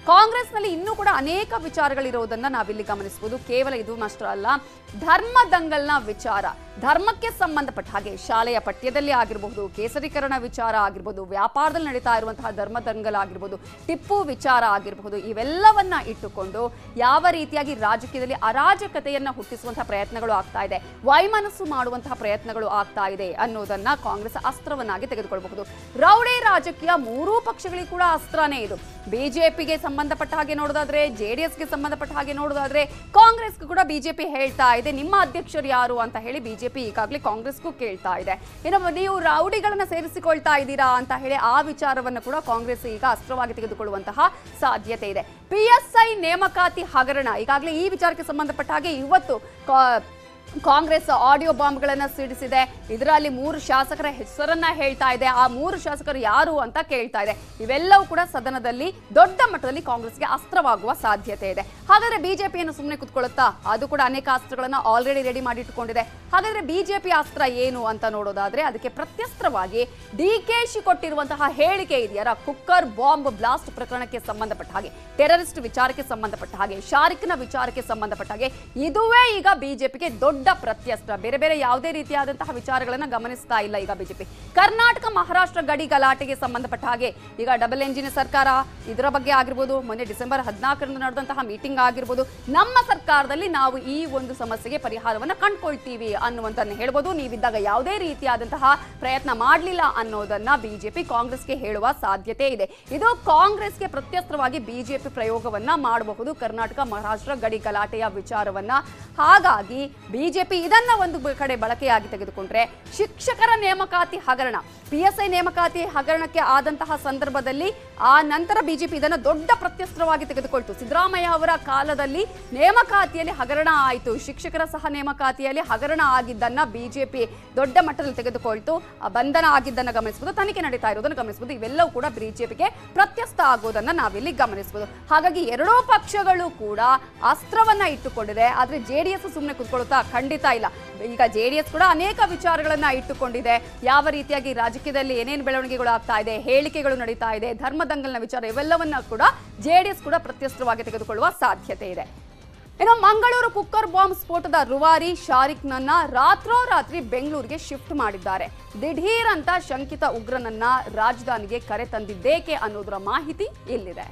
ಕಾಂಗ್ರೆಸ್ನಲ್ಲಿ ಇನ್ನೂ ಕೂಡ ಅನೇಕ ವಿಚಾರಗಳಿರೋದನ್ನ ನಾವಿಲ್ಲಿ ಗಮನಿಸಬಹುದು ಕೇವಲ ಇದು ಮಾತ್ರ ಅಲ್ಲ ಧರ್ಮ ದಂಗಲ್ನ ವಿಚಾರ ಧರ್ಮಕ್ಕೆ ಸಂಬಂಧಪಟ್ಟ ಹಾಗೆ ಶಾಲೆಯ ಪಠ್ಯದಲ್ಲಿ ಆಗಿರಬಹುದು ಕೇಸರೀಕರಣ ವಿಚಾರ ಆಗಿರ್ಬೋದು ವ್ಯಾಪಾರದಲ್ಲಿ ನಡೀತಾ ಇರುವಂತಹ ಧರ್ಮ ದಂಗಲ್ ಆಗಿರ್ಬೋದು ಟಿಪ್ಪು ವಿಚಾರ ಆಗಿರಬಹುದು ಇವೆಲ್ಲವನ್ನ ಇಟ್ಟುಕೊಂಡು ಯಾವ ರೀತಿಯಾಗಿ ರಾಜಕೀಯದಲ್ಲಿ ಅರಾಜಕತೆಯನ್ನ ಹುಟ್ಟಿಸುವಂತಹ ಪ್ರಯತ್ನಗಳು ಆಗ್ತಾ ಇದೆ ವೈಮನಸ್ಸು ಮಾಡುವಂತಹ ಪ್ರಯತ್ನಗಳು ಆಗ್ತಾ ಇದೆ ಅನ್ನೋದನ್ನ ಕಾಂಗ್ರೆಸ್ ಅಸ್ತ್ರವನ್ನಾಗಿ ತೆಗೆದುಕೊಳ್ಳಬಹುದು ರೌಡಿ ರಾಜಕೀಯ ಮೂರೂ ಪಕ್ಷಗಳಿಗೆ ಕೂಡ ಅಸ್ತ್ರನೇ ಇದು ಬಿಜೆಪಿಗೆ ಸಂಬಂಧಪಟ್ಟ ಹಾಗೆ ನೋಡೋದಾದ್ರೆ ಜೆಡಿಎಸ್ಗೆ ಸಂಬಂಧಪಟ್ಟ ಹಾಗೆ ನೋಡೋದಾದ್ರೆ ಕಾಂಗ್ರೆಸ್ಗೂ ಕೂಡ ಬಿಜೆಪಿ ಹೇಳ್ತಾ ಇದೆ ನಿಮ್ಮ ಅಧ್ಯಕ್ಷರು ಯಾರು ಅಂತ ಹೇಳಿ ಬಿಜೆಪಿ ಈಗಾಗಲೇ ಕಾಂಗ್ರೆಸ್ಗೂ ಕೇಳ್ತಾ ಇದೆ ಇನ್ನು ನೀವು ರೌಡಿಗಳನ್ನ ಸೇರಿಸಿಕೊಳ್ತಾ ಇದ್ದೀರಾ ಅಂತ ಹೇಳಿ ಆ ವಿಚಾರವನ್ನು ಕೂಡ ಕಾಂಗ್ರೆಸ್ ಈಗ ಅಸ್ತ್ರವಾಗಿ ತೆಗೆದುಕೊಳ್ಳುವಂತಹ ಸಾಧ್ಯತೆ ಇದೆ ಪಿ ಎಸ್ ಐ ನೇಮಕಾತಿ ಹಗರಣ ಈಗಾಗಲೇ ಈ ವಿಚಾರಕ್ಕೆ ಸಂಬಂಧಪಟ್ಟ ಹಾಗೆ ಇವತ್ತು ಕಾ- ಕಾಂಗ್ರೆಸ್ ಆಡಿಯೋ ಬಾಂಬ್ಗಳನ್ನ ಸಿಡಿಸಿದೆ ಇದರಲ್ಲಿ ಮೂರು ಶಾಸಕರ ಹೆಸರನ್ನ ಹೇಳ್ತಾ ಇದೆ ಆ ಮೂರು ಶಾಸಕರು ಯಾರು ಅಂತ ಕೇಳ್ತಾ ಇದೆ ಇವೆಲ್ಲವೂ ಕೂಡ ಸದನದಲ್ಲಿ ದೊಡ್ಡ ಮಟ್ಟದಲ್ಲಿ ಕಾಂಗ್ರೆಸ್ಗೆ ಅಸ್ತ್ರವಾಗುವ ಸಾಧ್ಯತೆ ಇದೆ ಹಾಗಾದ್ರೆ ಬಿಜೆಪಿಯನ್ನು ಸುಮ್ಮನೆ ಕುತ್ಕೊಳ್ಳುತ್ತಾ ಅದು ಕೂಡ ಅನೇಕ ಅಸ್ತ್ರಗಳನ್ನ ಆಲ್ರೆಡಿ ರೆಡಿ ಮಾಡಿಟ್ಟುಕೊಂಡಿದೆ ಹಾಗಾದ್ರೆ ಬಿಜೆಪಿ ಅಸ್ತ್ರ ಏನು ಅಂತ ನೋಡೋದಾದ್ರೆ ಅದಕ್ಕೆ ಪ್ರತ್ಯಸ್ತ್ರವಾಗಿ ಡಿ ಕೆ ಶಿ ಕೊಟ್ಟಿರುವಂತಹ ಹೇಳಿಕೆ ಇದೆಯಲ್ಲ ಕುಕ್ಕರ್ ಬಾಂಬ್ ಬ್ಲಾಸ್ಟ್ ಪ್ರಕರಣಕ್ಕೆ ಸಂಬಂಧಪಟ್ಟ ಹಾಗೆ ಟೆರರಿಸ್ಟ್ ವಿಚಾರಕ್ಕೆ ಸಂಬಂಧಪಟ್ಟ ಹಾಗೆ ಶಾರಿಕ್ನ ವಿಚಾರಕ್ಕೆ ಸಂಬಂಧಪಟ್ಟ ಹಾಗೆ ಇದುವೇ ಈಗ ಬಿಜೆಪಿಗೆ ದೊಡ್ಡ ಪ್ರತ್ಯಸ್ತ್ರ ಬೇರೆ ಬೇರೆ ಯಾವುದೇ ರೀತಿಯಾದಂತಹ ವಿಚಾರಗಳನ್ನ ಗಮನಿಸ್ತಾ ಇಲ್ಲ ಈಗ ಬಿಜೆಪಿ ಕರ್ನಾಟಕ ಮಹಾರಾಷ್ಟ್ರ ಗಡಿ ಗಲಾಟೆಗೆ ಸಂಬಂಧಪಟ್ಟ ಹಾಗೆ ಈಗ ಡಬಲ್ ಎಂಜಿನ್ ಸರ್ಕಾರ ಇದರ ಬಗ್ಗೆ ಆಗಿರ್ಬೋದು ಮೊನ್ನೆ ಡಿಸೆಂಬರ್ ಹದಿನಾಲ್ಕರಂದು ನಡೆದಂತಹ ಮೀಟಿಂಗ್ ಆಗಿರ್ಬೋದು ನಮ್ಮ ಸರ್ಕಾರದಲ್ಲಿ ನಾವು ಈ ಒಂದು ಸಮಸ್ಯೆಗೆ ಪರಿಹಾರವನ್ನ ಕಂಡ್ಕೊಳ್ತೀವಿ ಅನ್ನುವಂತನ್ನ ಹೇಳ್ಬೋದು ನೀವಿದ್ದಾಗ ಯಾವುದೇ ರೀತಿಯಾದಂತಹ ಪ್ರಯತ್ನ ಮಾಡಲಿಲ್ಲ ಅನ್ನೋದನ್ನ ಬಿಜೆಪಿ ಕಾಂಗ್ರೆಸ್ಗೆ ಹೇಳುವ ಸಾಧ್ಯತೆ ಇದೆ ಇದು ಕಾಂಗ್ರೆಸ್ಗೆ ಪ್ರತ್ಯಸ್ತ್ರವಾಗಿ ಬಿಜೆಪಿ ಪ್ರಯೋಗವನ್ನ ಮಾಡಬಹುದು ಕರ್ನಾಟಕ ಮಹಾರಾಷ್ಟ್ರ ಗಡಿ ಗಲಾಟೆಯ ವಿಚಾರವನ್ನ ಹಾಗಾಗಿ ಬಿಜೆಪಿ ಇದನ್ನ ಒಂದು ಬ- ಕಡೆ ಬಳಕೆಯಾಗಿ ತೆಗೆದುಕೊಂಡ್ರೆ ಶಿಕ್ಷಕರ ನೇಮಕಾತಿ ಹಗರಣ ಪಿ ಎಸ್ ಐ ನೇಮಕಾತಿ ಹಗರಣಕ್ಕೆ ಆದಂತಹ ಸಂದರ್ಭದಲ್ಲಿ ಆ ನಂತರ ಬಿಜೆಪಿ ಇದನ್ನು ದೊಡ್ಡ ಪ್ರತ್ಯಸ್ತ್ರವಾಗಿ ತೆಗೆದುಕೊಳ್ತು ಸಿದ್ದರಾಮಯ್ಯ ಅವರ ಕಾಲದಲ್ಲಿ ನೇಮಕಾತಿಯಲ್ಲಿ ಹಗರಣ ಆಯಿತು ಶಿಕ್ಷಕರ ಸಹ ನೇಮಕಾತಿಯಲ್ಲಿ ಹಗರಣ ಆಗಿದ್ದನ್ನ ಬಿಜೆಪಿ ದೊಡ್ಡ ಮಟ್ಟದಲ್ಲಿ ತೆಗೆದುಕೊಳ್ತು ಆ ಬಂಧನ ಆಗಿದ್ದನ್ನ ಗಮನಿಸಬಹುದು ತನಿಖೆ ನಡೀತಾ ಇರೋದನ್ನು ಗಮನಿಸಬಹುದು ಇವೆಲ್ಲವೂ ಕೂಡ ಬಿಜೆಪಿಗೆ ಪ್ರತ್ಯಸ್ಥ ಆಗೋದನ್ನ ನಾವಿಲ್ಲಿ ಗಮನಿಸಬಹುದು ಹಾಗಾಗಿ ಎರಡೂ ಪಕ್ಷಗಳು ಕೂಡ ಅಸ್ತ್ರವನ್ನ ಇಟ್ಟುಕೊಂಡಿದೆ ಆದ್ರೆ ಜೆಡಿಎಸ್ ಸುಮ್ಮನೆ ಕುತ್ಕೊಳ್ಳುತ್ತಾ ಖಂಡಿತ ಇಲ್ಲ ಈಗ ಜೆಡಿಎಸ್ ಕೂಡ ಅನೇಕ ವಿಚಾರಗಳನ್ನ ಇಟ್ಟುಕೊಂಡಿದೆ ಯಾವ ರೀತಿಯಾಗಿ ರಾಜಕೀಯದಲ್ಲಿ ಏನೇನು ಬೆಳವಣಿಗೆಗಳು ಆಗ್ತಾ ಇದೆ ಹೇಳಿಕೆಗಳು ನಡೀತಾ ಇದೆ ಧರ್ಮದಂಗಲ್ನ ವಿಚಾರ ಇವೆಲ್ಲವನ್ನ ಕೂಡ ಜೆಡಿಎಸ್ ಕೂಡ ಪ್ರತ್ಯಸ್ತ್ರವಾಗಿ ತೆಗೆದುಕೊಳ್ಳುವ ಸಾಧ್ಯತೆ ಇದೆ ಇನ್ನು ಮಂಗಳೂರು ಕುಕ್ಕರ್ ಬಾಂಬ್ ಸ್ಫೋಟದ ರುವಾರಿ ಶಾರಿಕ್ನನ್ನ ರಾತ್ರೋರಾತ್ರಿ ಬೆಂಗಳೂರಿಗೆ ಶಿಫ್ಟ್ ಮಾಡಿದ್ದಾರೆ ದಿಢೀರ್ ಅಂತ ಶಂಕಿತ ಉಗ್ರನನ್ನ ರಾಜಧಾನಿಗೆ ಕರೆ ತಂದಿದ್ದೇಕೆ ಅನ್ನೋದರ ಮಾಹಿತಿ ಇಲ್ಲಿದೆ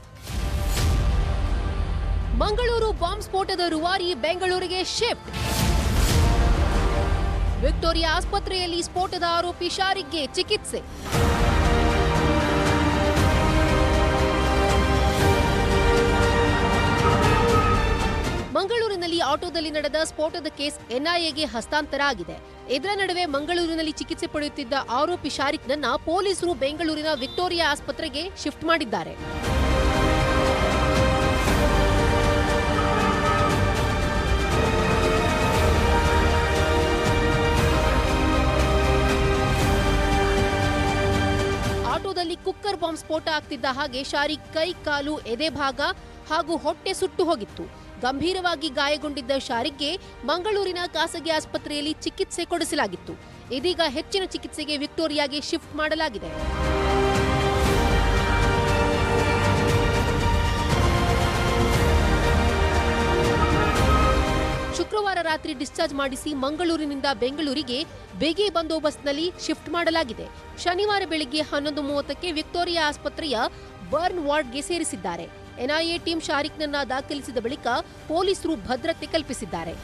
ಮಂಗಳೂರು ಬಾಂಬ್ ಸ್ಫೋಟದ ರುವಾರಿ ಬೆಂಗಳೂರಿಗೆ ಶಿಫ್ಟ್ ವಿಕ್ಟೋರಿಯಾ ಆಸ್ಪತ್ರೆಯಲ್ಲಿ ಸ್ಫೋಟದ ಆರೋಪಿ ಶಾರಿಕ್ಗೆ ಚಿಕಿತ್ಸೆ ಮಂಗಳೂರಿನಲ್ಲಿ ಆಟೋದಲ್ಲಿ ನಡೆದ ಸ್ಫೋಟದ ಕೇಸ್ ಎನ್ಐಎಗೆ ಹಸ್ತಾಂತರ ಆಗಿದೆ ಇದರ ನಡುವೆ ಮಂಗಳೂರಿನಲ್ಲಿ ಚಿಕಿತ್ಸೆ ಪಡೆಯುತ್ತಿದ್ದ ಆರೋಪಿ ಶಾರಿಕ್ನನ್ನ ಪೊಲೀಸರು ಬೆಂಗಳೂರಿನ ವಿಕ್ಟೋರಿಯಾ ಆಸ್ಪತ್ರೆಗೆ ಶಿಫ್ಟ್ ಮಾಡಿದ್ದಾರೆ ಆಟೋದಲ್ಲಿ ಕುಕ್ಕರ್ ಬಾಂಬ್ ಸ್ಫೋಟ ಆಗ್ತಿದ್ದ ಹಾಗೆ ಶಾರಿಕ್ ಕೈ ಕಾಲು ಎದೆ ಭಾಗ ಹಾಗೂ ಹೊಟ್ಟೆ ಸುಟ್ಟು ಹೋಗಿತ್ತು ಗಂಭೀರವಾಗಿ ಗಾಯಗೊಂಡಿದ್ದ ಶಾರಿಕ್ಗೆ ಮಂಗಳೂರಿನ ಖಾಸಗಿ ಆಸ್ಪತ್ರೆಯಲ್ಲಿ ಚಿಕಿತ್ಸೆ ಕೊಡಿಸಲಾಗಿತ್ತು ಇದೀಗ ಹೆಚ್ಚಿನ ಚಿಕಿತ್ಸೆಗೆ ವಿಕ್ಟೋರಿಯಾಗೆ ಶಿಫ್ಟ್ ಮಾಡಲಾಗಿದೆ ಶುಕ್ರವಾರ ರಾತ್ರಿ ಡಿಸ್ಚಾರ್ಜ್ ಮಾಡಿಸಿ ಮಂಗಳೂರಿನಿಂದ ಬೆಂಗಳೂರಿಗೆ ಬೇಗೆ ಬಂದೋಬಸ್ತ್ನಲ್ಲಿ ಶಿಫ್ಟ್ ಮಾಡಲಾಗಿದೆ ಶನಿವಾರ ಬೆಳಿಗ್ಗೆ ಹನ್ನೊಂದು ಮೂವತ್ತಕ್ಕೆ ವಿಕ್ಟೋರಿಯಾ ಆಸ್ಪತ್ರೆಯ ಬರ್ನ್ ವಾರ್ಡ್ಗೆ ಸೇರಿಸಿದ್ದಾರೆ ಎನ್ಐಎ ಟೀಮ್ ಶಾರಿಕ್ನನ್ನ ದಾಖಲಿಸಿದ ಬಳಿಕ ಪೊಲೀಸರು ಭದ್ರತೆ ಕಲ್ಪಿಸಿದ್ದಾರೆ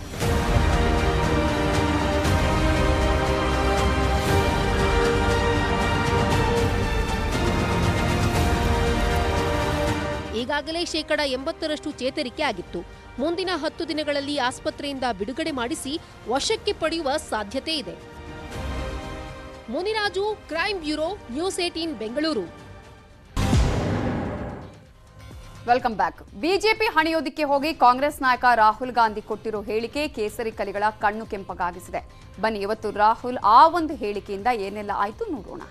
ಈಗಾಗಲೇ ಶೇಕಡ ಎಂಬತ್ತರಷ್ಟು ಚೇತರಿಕೆ ಆಗಿತ್ತು ಮುಂದಿನ ಹತ್ತು ದಿನಗಳಲ್ಲಿ ಆಸ್ಪತ್ರೆಯಿಂದ ಬಿಡುಗಡೆ ಮಾಡಿಸಿ ವಶಕ್ಕೆ ಪಡೆಯುವ ಸಾಧ್ಯತೆ ಇದೆ Muniraju crime bureau news eighteen Bengaluru welcome back BJP ಹಣಿಯೋದಿಕ್ಕೆ ಹೋಗಿ ಕಾಂಗ್ರೆಸ್ ನಾಯಕ ರಾಹುಲ್ ಗಾಂಧಿ ಕೊಟ್ಟಿರೋ ಹೇಳಿಕೆ ಕೇಸರಿ ಕಲಿಗಳ ಕಣ್ಣು ಕೆಂಪಗಾಗಿಸಿದೆ ಬನ್ನಿ ಇವತ್ತು ರಾಹುಲ್ ಆ ಒಂದು ಹೇಳಿಕೆಯಿಂದ ಏನೆಲ್ಲ ಆಯ್ತು ನೋಡೋಣ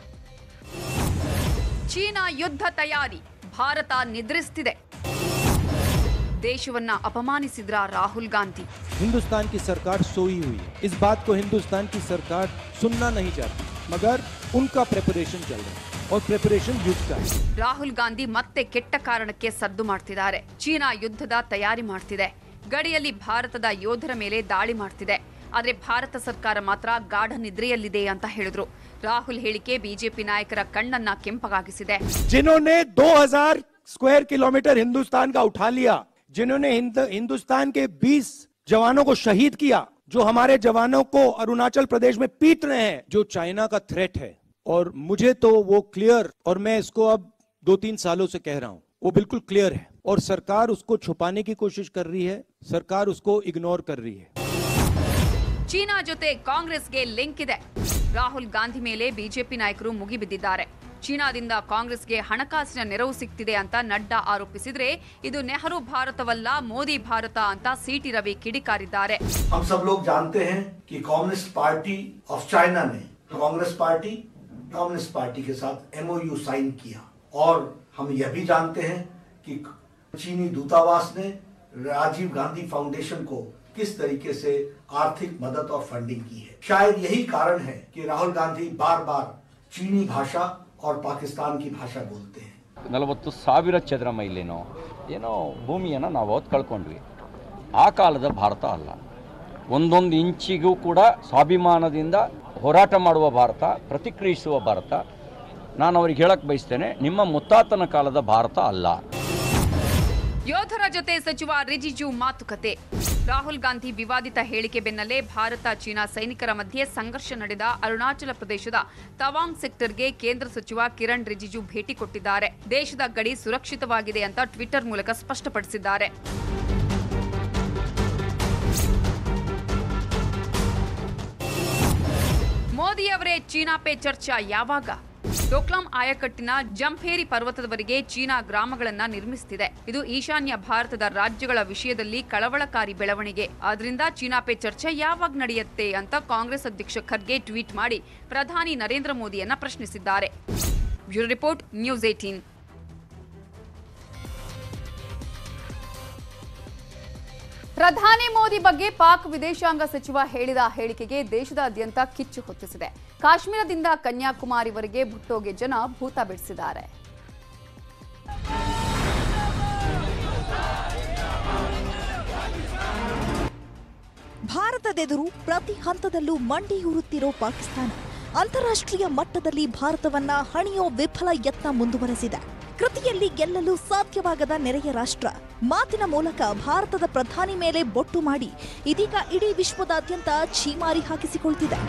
ಚೀನಾ ಯುದ್ಧ ತಯಾರಿ ಭಾರತ ನಿದ್ರಿಸ್ತಿದೆ ದೇಶವನ್ನ ಅಪಮಾನಿಸಿದ್ರ ರಾಹುಲ್ ಗಾಂಧಿ हिंदुस्तान की सरकार सोई हुई है इस बात को हिंदुस्तान की सरकार सुनना नहीं चाहती मगर उनका प्रेपरेशन चल रहा है और प्रेपरेशन युद्ध का है ರಾಹುಲ್ ಗಾಂಧಿ ಮತ್ತೆ ಕೆಟ್ಟ ಕಾರಣಕ್ಕೆ ಸದ್ದು ಮಾಡ್ತಿದ್ದಾರೆ ಚೀನಾ ಯುದ್ಧದ ತಯಾರಿ ಮಾಡ್ತಿದೆ ಗಡಿಯಲ್ಲಿ ಭಾರತದ ಯೋಧರ ಮೇಲೆ ದಾಳಿ ಮಾಡ್ತಿದೆ ಆದ್ರೆ ಭಾರತ ಸರ್ಕಾರ ಮಾತ್ರ ಗಾಢ ನಿದ್ರೆಯಲ್ಲಿದೆ ಅಂತ ಹೇಳಿದ್ರು ರಾಹುಲ್ ಹೇಳಿಕೆ ಬಿಜೆಪಿ ನಾಯಕರ ಕಣ್ಣನ್ನ ಕೆಂಪಗಾಗಿಸಿದೆ जिन्होंने 2000 स्क्वायर किलोमीटर हिंदुस्तान का उठा लिया जिन्होंने हिंद, हिंदुस्तान के 20 जवानों को शहीद किया जो हमारे जवानों को अरुणाचल प्रदेश में पीट रहे हैं जो चाइना का थ्रेट है और मुझे तो वो क्लियर और मैं इसको अब दो तीन सालों से कह रहा हूं वो बिल्कुल क्लियर है और सरकार उसको छुपाने की कोशिश कर रही है सरकार उसको इग्नोर कर रही है ಚೀನಾ ಜೊತೆ ಕಾಂಗ್ರೆಸ್ಗೆ ಲಿಂಕ್ ಇದೆ ರಾಹುಲ್ ಗಾಂಧಿ ಮೇಲೆ ಬಿಜೆಪಿ ನಾಯಕರು ಮುಗಿಬಿದ್ದಿದ್ದಾರೆ ಚೀನಾದಿಂದ ಕಾಂಗ್ರೆಸ್ಗೆ ಹಣಕಾಸಿನ ನೆರವು ಸಿಗ್ತಿದೆ ಅಂತ ನಡ್ಡಾ ಆರೋಪಿಸಿದ್ರೆ ಇದು ನೆಹರು ಭಾರತವಲ್ಲ ಮೋದಿ ಭಾರತ ಅಂತ ಸಿಟಿ ರವಿ ಕಿಡಿಕಾರಿದ್ದಾರೆ हम सब लोग जानते हैं कि कम्युनिस्ट पार्टी ऑफ चाइना ने कांग्रेस पार्टी कम्युनिस्ट पार्टी के साथ एमओयू साइन किया और हम यह भी जानते हैं कि चीनी दूतावास ने राजीव गांधी फाउंडेशन को किस तरीके से आर्थिक मदद और फंडिंग की है शायद यही कारण है कि राहुल गांधी बार बार चीनी भाषा और पाकिस्तान की भाषा बोलते हैं ನಲವತ್ತು ಸಾವಿರ ಚದರ ಮೈಲೇನೋ ಏನೋ ಭೂಮಿಯನ್ನು ನಾವು ಅವತ್ತು ಕಳ್ಕೊಂಡ್ವಿ ಆ ಕಾಲದ ಭಾರತ ಅಲ್ಲ ಒಂದೊಂದು ಇಂಚಿಗೂ ಕೂಡ ಸ್ವಾಭಿಮಾನದಿಂದ ಹೋರಾಟ ಮಾಡುವ ಭಾರತ ಪ್ರತಿಕ್ರಿಯಿಸುವ ಭಾರತ ನಾನು ಅವ್ರಿಗೆ ಹೇಳಕ್ಕೆ ಬಯಸ್ತೇನೆ ನಿಮ್ಮ ಮುತ್ತಾತನ ಕಾಲದ ಭಾರತ ಅಲ್ಲ ಯೋಧರ ಜೊತೆ ಸಚಿವ ರಿಜಿಜು ಮಾತುಕತೆ ರಾಹುಲ್ ಗಾಂಧಿ ವಿವಾದಿತ ಹೇಳಿಕೆ ಬೆನ್ನಲ್ಲೇ ಭಾರತ ಚೀನಾ ಸೈನಿಕರ ಮಧ್ಯೆ ಸಂಘರ್ಷ ನಡೆದ ಅರುಣಾಚಲ ಪ್ರದೇಶದ ತವಾಂಗ್ ಸೆಕ್ಟರ್ಗೆ ಕೇಂದ್ರ ಸಚಿವ ಕಿರಣ್ ರಿಜಿಜು ಭೇಟಿ ಕೊಟ್ಟಿದ್ದಾರೆ ದೇಶದ ಗಡಿ ಸುರಕ್ಷಿತವಾಗಿದೆ ಅಂತ ಟ್ವಿಟರ್ ಮೂಲಕ ಸ್ಪಷ್ಟಪಡಿಸಿದ್ದಾರೆ ಮೋದಿಯವರೇ ಚೀನಾ ಪೇ ಚರ್ಚಾ ಯಾವಾಗ ಡೋಕ್ಲಾಂ ಆಯಕಟ್ಟಿನ ಜಂಫೇರಿ ಪರ್ವತದವರೆಗೆ ಚೀನಾ ಗ್ರಾಮಗಳನ್ನ ನಿರ್ಮಿಸುತ್ತಿದೆ ಇದು ಈಶಾನ್ಯ ಭಾರತದ ರಾಜ್ಯಗಳ ವಿಷಯದಲ್ಲಿ ಕಳವಳಕಾರಿ ಬೆಳವಣಿಗೆ ಆದ್ರಿಂದ ಚೀನಾ ಪೇ ಚರ್ಚೆ ಯಾವಾಗ ನಡೆಯುತ್ತೆ ಅಂತ ಕಾಂಗ್ರೆಸ್ ಅಧ್ಯಕ್ಷ ಖರ್ಗೆ ಟ್ವೀಟ್ ಮಾಡಿ ಪ್ರಧಾನಿ ನರೇಂದ್ರ ಮೋದಿಯನ್ನ ಪ್ರಶ್ನಿಸಿದ್ದಾರೆ ಬ್ಯೂರೋ ರಿಪೋರ್ಟ್ ನ್ಯೂಸ್ ಏಟೀನ್ ಪ್ರಧಾನಿ ಮೋದಿ ಬಗ್ಗೆ ಪಾಕ್ ವಿದೇಶಾಂಗ ಸಚಿವ ಹೇಳಿದ ಹೇಳಿಕೆಗೆ ದೇಶದಾದ್ಯಂತ ಕಿಚ್ಚು ಹೊತ್ತಿಸಿದೆ ಕಾಶ್ಮೀರದಿಂದ ಕನ್ಯಾಕುಮಾರಿವರೆಗೆ ಭುಟ್ಟೋಗೆ ಜನ ಭೂತ ಬಿಡಿಸಿದ್ದಾರೆ ಭಾರತದೆದುರು ಪ್ರತಿ ಹಂತದಲ್ಲೂ ಮಂಡಿಯೂರುತ್ತಿರೋ ಪಾಕಿಸ್ತಾನ ಅಂತಾರಾಷ್ಟ್ರೀಯ ಮಟ್ಟದಲ್ಲಿ ಭಾರತವನ್ನ ಹಣಿಯೋ ವಿಫಲ ಯತ್ನ ಮುಂದುವರೆಸಿದೆ ಕೃತಿಯಲ್ಲಿ ಗೆಲ್ಲಲು ಸಾಧ್ಯವಾಗದ ನೆರೆಯ ರಾಷ್ಟ್ರ ಮಾತಿನ ಮೂಲಕ ಭಾರತದ ಪ್ರಧಾನಿ ಮೇಲೆ ಬೊಟ್ಟು ಮಾಡಿ ಇದೀಗ ಇಡೀ ವಿಶ್ವದಾದ್ಯಂತ ಛೀಮಾರಿ ಹಾಕಿಸಿಕೊಳ್ತಿದೆ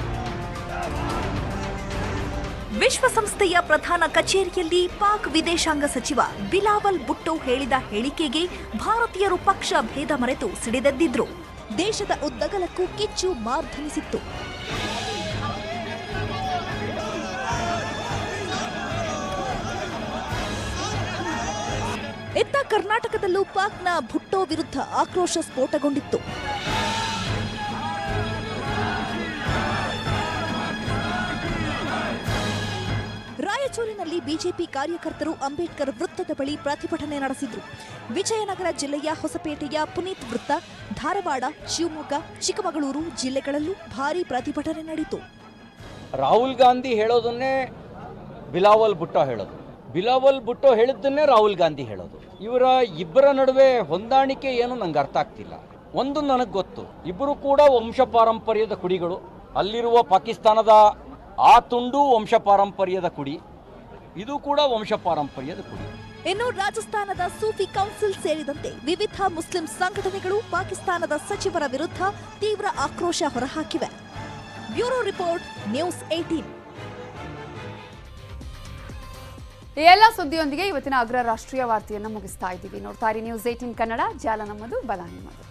ವಿಶ್ವಸಂಸ್ಥೆಯ ಪ್ರಧಾನ ಕಚೇರಿಯಲ್ಲಿ ಪಾಕ್ ವಿದೇಶಾಂಗ ಸಚಿವ ಬಿಲಾವಲ್ ಭುಟ್ಟೋ ಹೇಳಿದ ಹೇಳಿಕೆಗೆ ಭಾರತೀಯರು ಪಕ್ಷ ಭೇದ ಮರೆತು ಸಿಡಿದೆದ್ದಿದ್ರು ದೇಶದ ಉದ್ದಗಲಕ್ಕೂ ಕಿಚ್ಚು ಮಾರ್ಧನಿಸಿತ್ತು ಇತ್ತ ಕರ್ನಾಟಕದಲ್ಲೂ ಪಾಕ್ನ ಭುಟ್ಟೋ ವಿರುದ್ಧ ಆಕ್ರೋಶ ಸ್ಫೋಟಗೊಂಡಿತ್ತು ರಾಯಚೂರಿನಲ್ಲಿ ಬಿಜೆಪಿ ಕಾರ್ಯಕರ್ತರು ಅಂಬೇಡ್ಕರ್ ವೃತ್ತದ ಬಳಿ ಪ್ರತಿಭಟನೆ ನಡೆಸಿದ್ರು ವಿಜಯನಗರ ಜಿಲ್ಲೆಯ ಹೊಸಪೇಟೆಯ ಪುನೀತ್ ವೃತ್ತ ಧಾರವಾಡ ಶಿವಮೊಗ್ಗ ಚಿಕ್ಕಮಗಳೂರು ಜಿಲ್ಲೆಗಳಲ್ಲೂ ಭಾರೀ ಪ್ರತಿಭಟನೆ ನಡೆಯಿತು ರಾಹುಲ್ ಗಾಂಧಿ ಹೇಳೋದನ್ನೇ ಬಿಲಾವಲ್ ಭುಟ್ಟೋ ಹೇಳೋದು ಬಿಲಾವಲ್ ಭುಟ್ಟೋ ಹೇಳಿದ್ದನ್ನೇ ರಾಹುಲ್ ಗಾಂಧಿ ಹೇಳೋದು ಇವರ ಇಬ್ಬರ ನಡುವೆ ಹೊಂದಾಣಿಕೆ ಏನು ನಂಗೆ ಅರ್ಥ ಆಗ್ತಿಲ್ಲ ಒಂದು ನನಗೆ ಗೊತ್ತು ಇಬ್ಬರು ಕೂಡ ವಂಶ ಪಾರಂಪರ್ಯದ ಕುಡಿಗಳು ಅಲ್ಲಿರುವ ಪಾಕಿಸ್ತಾನದ ಆ ತುಂಡು ವಂಶ ಪಾರಂಪರ್ಯದ ಕುಡಿ ಇದು ಕೂಡ ವಂಶ ಪಾರಂಪರ್ಯದ ಕುಡಿ ಇನ್ನು ರಾಜಸ್ಥಾನದ ಸೂಫಿ ಕೌನ್ಸಿಲ್ ಸೇರಿದಂತೆ ವಿವಿಧ ಮುಸ್ಲಿಂ ಸಂಘಟನೆಗಳು ಪಾಕಿಸ್ತಾನದ ಸಚಿವರ ವಿರುದ್ಧ ತೀವ್ರ ಆಕ್ರೋಶ ಹೊರಹಾಕಿವೆ ಬ್ಯೂರೋ ರಿಪೋರ್ಟ್ ನ್ಯೂಸ್ ಏಟೀನ್ ಈ ಎಲ್ಲ ಸುದ್ದಿಯೊಂದಿಗೆ ಇವತ್ತಿನ ಅಗ್ರ ರಾಷ್ಟ್ರೀಯ ವಾರ್ತೆಯನ್ನು ಮುಗಿಸ್ತಾ ಇದ್ದೀವಿ ನೋಡ್ತಾ ಇರಿ ನ್ಯೂಸ್ ಏಟೀನ್ ಕನ್ನಡ ಜಾಲ ನಮ್ಮದು ಬಲ ನಿಮ್ಮದು